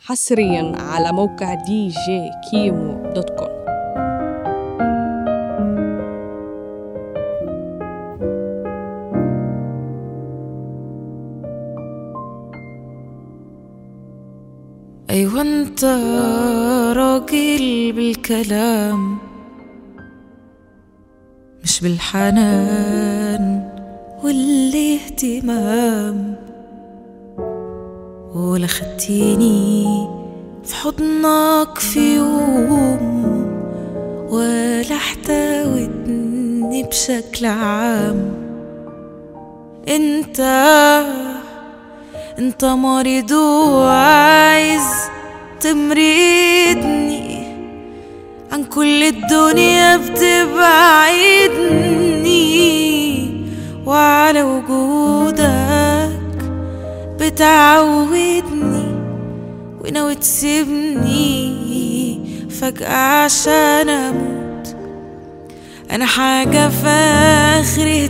حصريا على موقع دي جي كيمو دوت كوم أيوة أنت راجل بالكلام مش بالحنان والاهتمام ولا خدتيني في حضنك في يوم ولا احتويتني بشكل عام انت انت مريض وعايز تمرضني عن كل الدنيا بتبعدني وعلى وجودك بتعودني وناوي تسيبني فجأة عشان أموت أنا حاجة في آخر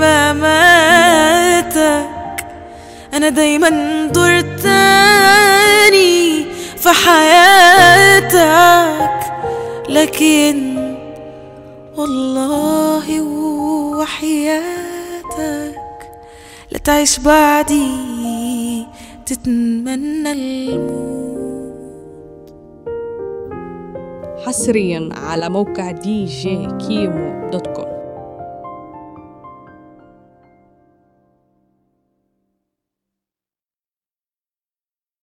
اهتماماتك أنا دايما دور تاني في حياتك لكن والله وحياتك لا تعيش بعدي تتمنى الموت حصريا على موقع دي جي كيمو دوت كوم